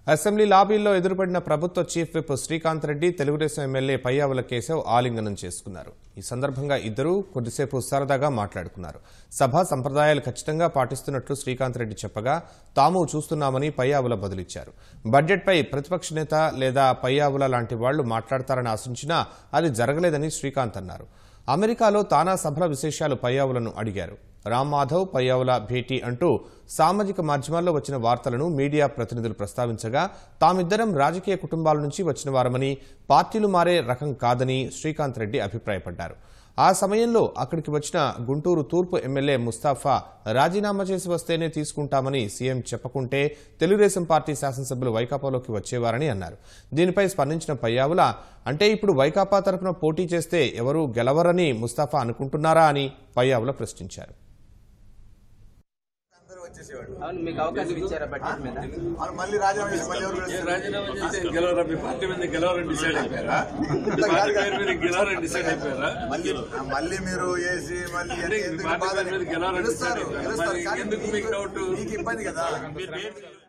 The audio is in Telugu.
అసెంబ్లీ లాబీల్లో ఎదురుపడిన ప్రభుత్వ chief whip Srikanth Reddy Telugu Desam MLA Payyavula Keshav ఆలింగనం చేసుకున్నారు ఈ సందర్భంగా ఇద్దరూ కొద్దిసేపు సరదాగా మాట్లాడుకున్నారు సభా సంప్రదాయాలు ఖచ్చితంగా పాటిస్తున్నట్లు శ్రీకాంత్ రెడ్డి చెప్పగా తాము చూస్తున్నామని పయ్యావుల బదులిచ్చారు బడ్జెట్పై ప్రతిపక్ష నేత లేదా పయ్యావుల లాంటి వాళ్లు మాట్లాడతారని ఆశించినా అది జరగలేదని శ్రీకాంత్ అన్నారు అమెరికాలో తానా సభల విశేషాలు పయ్యావులను అడిగారు రామ్ మాధవ్ పయ్యావుల భేటీ అంటూ సామాజిక మాధ్యమాల్లో వచ్చిన వార్తలను మీడియా ప్రతినిధులు ప్రస్తావించగా తామిద్దరం రాజకీయ కుటుంబాల నుంచి వచ్చిన వారమని పార్టీలు మారే రకం కాదని శ్రీకాంత్ రెడ్డి అభిప్రాయపడ్డారు ఆ సమయంలో అక్కడికి వచ్చిన గుంటూరు తూర్పు ఎమ్మెల్యే ముస్తాఫా రాజీనామా చేసి వస్తేనే తీసుకుంటామని సీఎం చెప్పకుంటే తెలుగుదేశం పార్టీ శాసనసభ్యులు వైకాపాలోకి వచ్చేవారని అన్నారు దీనిపై స్పందించిన పయ్యావుల అంటే ఇప్పుడు వైకాపా తరపున పోటీ చేస్తే ఎవరూ గెలవరని ముస్తాఫా అనుకుంటున్నారా అని పయ్యావుల ప్రశ్నించారు అందరూ వచ్చేసేవాడు అవును మీకు అవకాశం ఇచ్చారా బడ్జెట్ మీద వాళ్ళు మళ్ళీ రాజీనామా చేసి మళ్ళీ ఎవరు ఏ గెలుస్తారు? రాజీనామా చేసి గెలవరా మీ పార్టీ మీద గెలవరని డిసైడ్ అయిపోయారా మీ పార్టీ పేరు మీద గెలవరని డిసైడ్ అయిపోయారా మళ్ళీ మళ్ళీ మీరు వేసి మళ్ళీ అంటే మీ ఎందుకు పార్టీ బాధ పేరు మీద గెలవరని డిసైడ్ గెలుస్తారు అయిపోయారా గెలుస్తారు మరి కానీ ఎందుకు మీకు డౌట్ మీకు ఇబ్బంది కదా మీరు దేని మీద